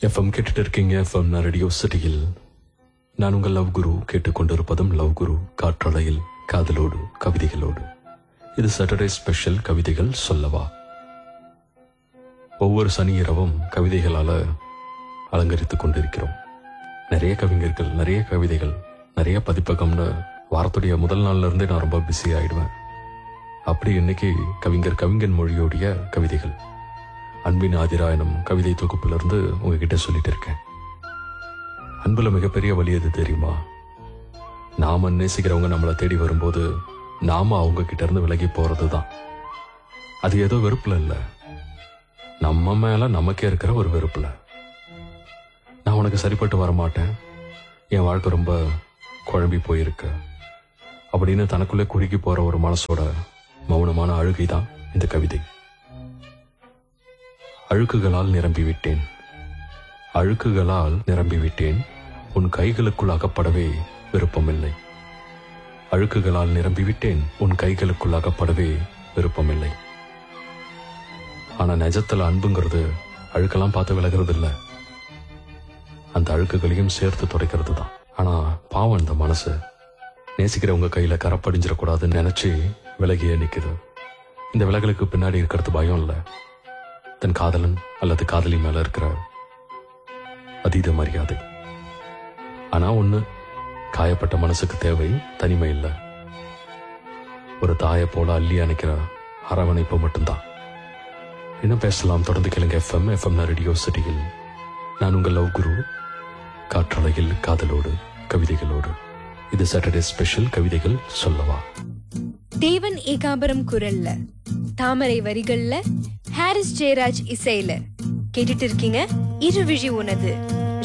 FM கேட்டுட்டு இருக்கீங்க FM radio சிட்டியில் நான் உங்கள் லவ் குரு கேட்டுக்கொண்டிருப்பதும் லவ் குரு காற்றலையில் காதலோடு கவிதைகளோடு இது சாட்டர்டே ஸ்பெஷல் கவிதைகள் சொல்லவா ஒவ்வொரு சனி இரவும் கவிதைகளால அலங்கரித்துக் கொண்டிருக்கிறோம் நிறைய கவிஞர்கள் நிறைய கவிதைகள் நிறைய பதிப்பகம்னு வாரத்துடைய முதல் நாள்ல இருந்தே நான் ரொம்ப பிஸி ஆயிடுவேன் அப்படி இன்னைக்கு கவிஞர் கவிஞன் மொழியோடைய கவிதைகள் அன்பின் ஆதிராயணம் கவிதை தொகுப்பிலிருந்து உங்ககிட்ட சொல்லிட்டு இருக்கேன் அன்புல மிகப்பெரிய வழி எது தெரியுமா நாம நேசிக்கிறவங்க நம்மளை தேடி வரும்போது நாம அவங்க கிட்ட இருந்து விலகி போறதுதான் அது ஏதோ வெறுப்புல இல்ல நம்ம மேல நமக்கே இருக்கிற ஒரு வெறுப்புல நான் உனக்கு சரிப்பட்டு வர மாட்டேன் என் வாழ்க்கை ரொம்ப குழம்பி போயிருக்கு அப்படின்னு தனக்குள்ளே குறுக்கி போற ஒரு மனசோட மௌனமான அழுகை தான் இந்த கவிதை அழுக்குகளால் நிரம்பிவிட்டேன் அழுக்குகளால் நிரம்பிவிட்டேன் உன் கைகளுக்குள் அகப்படவே விருப்பமில்லை அழுக்குகளால் நிரம்பிவிட்டேன் உன் கைகளுக்குள் அகப்படவே விருப்பமில்லை ஆனா நிஜத்துல அன்புங்கிறது அழுக்கெல்லாம் பார்த்து விலகிறது இல்ல அந்த அழுக்குகளையும் சேர்த்து துடைக்கிறது தான் ஆனா பாவம் இந்த மனசு நேசிக்கிறவங்க கையில கரப்படிஞ்சிடக்கூடாதுன்னு நினைச்சு விலகியே நிக்குது இந்த விலகலுக்கு பின்னாடி இருக்கிறது பயம் இல்ல தன் காதலன் அல்லது காதலி மேல இருக்கிற அதீத மரியாதை ஆனா ஒண்ணு காயப்பட்ட மனசுக்கு தேவை தனிமை இல்ல ஒரு தாயை போல அள்ளி அணைக்கிற அரவணைப்பு மட்டும்தான் இன்னும் பேசலாம் தொடர்ந்து கேளுங்க எஃப்எம் எஃப்எம் ரேடியோ சிட்டியில் நான் உங்கள் லவ் குரு காற்றலையில் காதலோடு கவிதைகளோடு இது சாட்டர்டே ஸ்பெஷல் கவிதைகள் சொல்லவா தேவன் ஏகாம்பரம் குரல்ல தாமரை வரிகள்ல ஹாரிஸ் ஜெயராஜ் இசையில கேட்டுட்டு இருக்கீங்க இருவிழி உனது